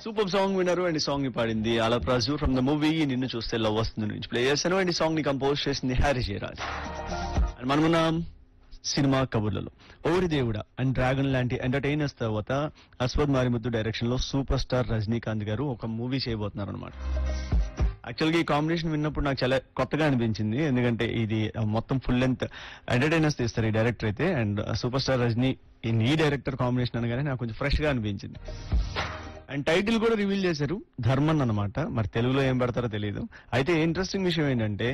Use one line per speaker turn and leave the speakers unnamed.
super song విన్నారు and ఈ song ని పాడింది అలప్రాజు ఫ్రమ్ ద మూవీ నిన్ను చూస్తే లవ్ వస్తుంది నుంచి ప్లే చేశాను అండ్ ఈ సాంగ్ ని కంపోజ్ చేసింది హ్యారీ జయరాజ్ అండ్ మనమున్నాం సినిమా కబుర్లలో ఓరి దేవుడ అండ్ డ్రాగన్ లాంటి ఎంటర్టైనర్స్ తర్వాత అస్వద్ మారిముద్దు డైరెక్షన్ లో సూపర్ స్టార్ రజనీకాంత్ గారు ఒక మూవీ చేయబోతున్నారు అనమాట యాక్చువల్ గా ఈ కాంబినేషన్ విన్నప్పుడు నాకు చాలా కొత్తగా అనిపించింది ఎందుకంటే ఇది మొత్తం ఫుల్ లెంత్ ఎంటర్టైనర్స్ తీస్తారు ఈ డైరెక్టర్ అయితే అండ్ సూపర్ స్టార్ రజనీ ఈ డైరెక్టర్ కాంబినేషన్ అనగానే నాకు కొంచెం ఫ్రెష్ గా అనిపించింది అండ్ టైటిల్ కూడా రివీల్ చేశారు ధర్మన్ అన్నమాట మరి తెలుగులో ఏం పెడతారో తెలియదు అయితే ఇంట్రెస్టింగ్ విషయం ఏంటంటే